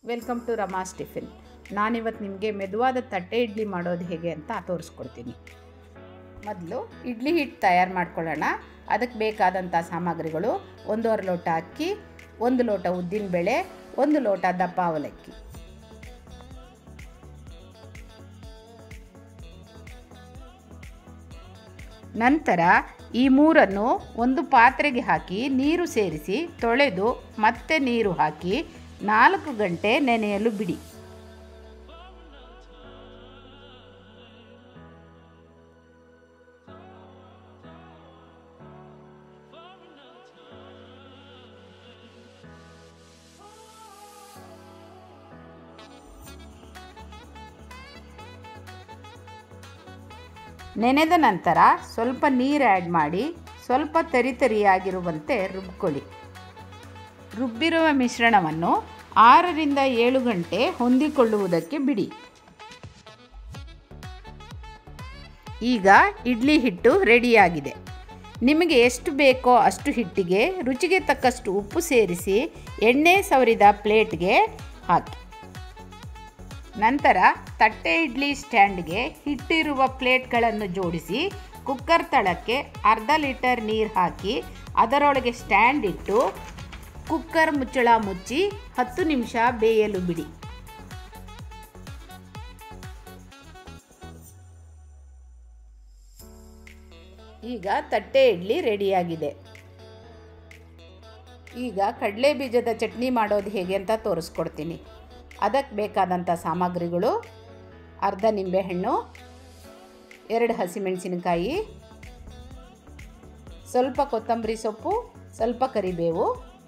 welcome to Rama's tiffin ನಾನಿವತ್ತು ನಿಮಗೆ ಮೆದುವಾದ ತಟ್ಟೆ ಇಡ್ಲಿ ಮಾಡೋದು ಹೇಗೆ ಅಂತ ತೋರಿಸ್ಕೊಡ್ತೀನಿ ಮೊದಲು ಇಡ್ಲಿ ಹಿಟ್ಟು ತಯಾರು ಮಾಡ್ಕೊಳ್ಳೋಣ ಅದಕ್ಕೆ ಬೇಕಾದಂಥ ಸಾಮಗ್ರಿಗಳು ಒಂದೂವರೆ ಲೋಟ ಅಕ್ಕಿ ಒಂದು ಲೋಟ ಉದ್ದಿನಬೇಳೆ ಒಂದು ಲೋಟ ದಪ್ಪ ಅವಲಕ್ಕಿ ನಂತರ ಈ ಮೂರನ್ನು ಒಂದು ಪಾತ್ರೆಗೆ ಹಾಕಿ ನೀರು ಸೇರಿಸಿ ತೊಳೆದು ಮತ್ತೆ ನೀರು ಹಾಕಿ ನಾಲ್ಕು ಗಂಟೆ ನೆನೆಯಲು ಬಿಡಿ ನೆನೆದ ನಂತರ ಸ್ವಲ್ಪ ನೀರು ಆ್ಯಡ್ ಮಾಡಿ ಸ್ವಲ್ಪ ತರಿ ತರಿಯಾಗಿರುವಂತೆ ರುಬ್ಕೊಳ್ಳಿ ರುಬ್ಬಿರುವ ಮಿಶ್ರಣವನ್ನು ಆರರಿಂದ ಏಳು ಗಂಟೆ ಹೊಂದಿಕೊಳ್ಳುವುದಕ್ಕೆ ಬಿಡಿ ಈಗ ಇಡ್ಲಿ ಹಿಟ್ಟು ರೆಡಿಯಾಗಿದೆ ನಿಮಗೆ ಎಷ್ಟು ಬೇಕೋ ಅಷ್ಟು ಹಿಟ್ಟಿಗೆ ರುಚಿಗೆ ತಕ್ಕಷ್ಟು ಉಪ್ಪು ಸೇರಿಸಿ ಎಣ್ಣೆ ಸವರಿದ ಪ್ಲೇಟ್ಗೆ ಹಾಕಿ ನಂತರ ತಟ್ಟೆ ಇಡ್ಲಿ ಸ್ಟ್ಯಾಂಡ್ಗೆ ಹಿಟ್ಟಿರುವ ಪ್ಲೇಟ್ಗಳನ್ನು ಜೋಡಿಸಿ ಕುಕ್ಕರ್ ತಳಕ್ಕೆ ಅರ್ಧ ಲೀಟರ್ ನೀರು ಹಾಕಿ ಅದರೊಳಗೆ ಸ್ಟ್ಯಾಂಡ್ ಇಟ್ಟು ಕುಕ್ಕರ್ ಮುಚ್ಚಳ ಮುಚ್ಚಿ ಹತ್ತು ನಿಮಿಷ ಬೇಯಲು ಬಿಡಿ ಈಗ ತಟ್ಟೆ ಇಡ್ಲಿ ರೆಡಿಯಾಗಿದೆ ಈಗ ಕಡಲೆ ಬೀಜದ ಚಟ್ನಿ ಮಾಡೋದು ಹೇಗೆ ಅಂತ ತೋರಿಸ್ಕೊಡ್ತೀನಿ ಅದಕ್ಕೆ ಬೇಕಾದಂಥ ಸಾಮಗ್ರಿಗಳು ಅರ್ಧ ನಿಂಬೆಹಣ್ಣು ಎರಡು ಹಸಿಮೆಣಸಿನಕಾಯಿ ಸ್ವಲ್ಪ ಕೊತ್ತಂಬರಿ ಸೊಪ್ಪು ಸ್ವಲ್ಪ ಕರಿಬೇವು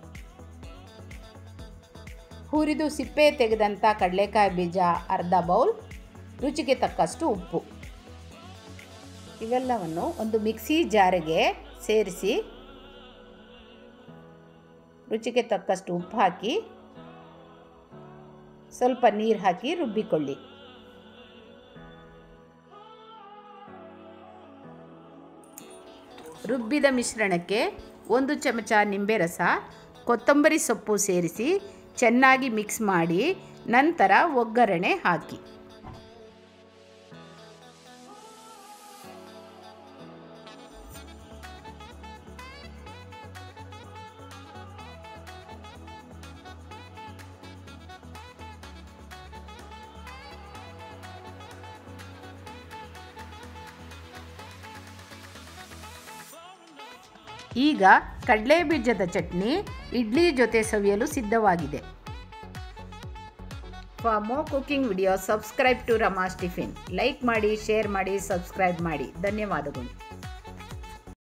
ಹುರಿದು ಸಿಪ್ಪೆ ತೆಗೆದಂಥ ಕಡಲೆಕಾಯಿ ಬೀಜ ಅರ್ಧ ಬೌಲ್ ರುಚಿಗೆ ತಕ್ಕಷ್ಟು ಉಪ್ಪು ಇವೆಲ್ಲವನ್ನು ಒಂದು ಮಿಕ್ಸಿ ಜಾರಿಗೆ ಸೇರಿಸಿ ರುಚಿಗೆ ತಕ್ಕಷ್ಟು ಉಪ್ಪು ಹಾಕಿ ಸ್ವಲ್ಪ ನೀರು ಹಾಕಿ ರುಬ್ಬಿಕೊಳ್ಳಿ ರುಬ್ಬಿದ ಮಿಶ್ರಣಕ್ಕೆ ಒಂದು ಚಮಚ ನಿಂಬೆ ರಸ ಕೊತ್ತಂಬರಿ ಸೊಪ್ಪು ಸೇರಿಸಿ ಚೆನ್ನಾಗಿ ಮಿಕ್ಸ್ ಮಾಡಿ ನಂತರ ಒಗ್ಗರಣೆ ಹಾಕಿ ಈಗ ಕಡಲೆ ಬೀಜದ ಚಟ್ನಿ ಇಡ್ಲಿ ಜೊತೆ ಸವಿಯಲು ಸಿದ್ಧವಾಗಿದೆ for more cooking video subscribe to Rama's tiffin like ಮಾಡಿ ಶೇರ್ ಮಾಡಿ ಸಬ್ಸ್ಕ್ರೈಬ್ ಮಾಡಿ ಧನ್ಯವಾದಗಳು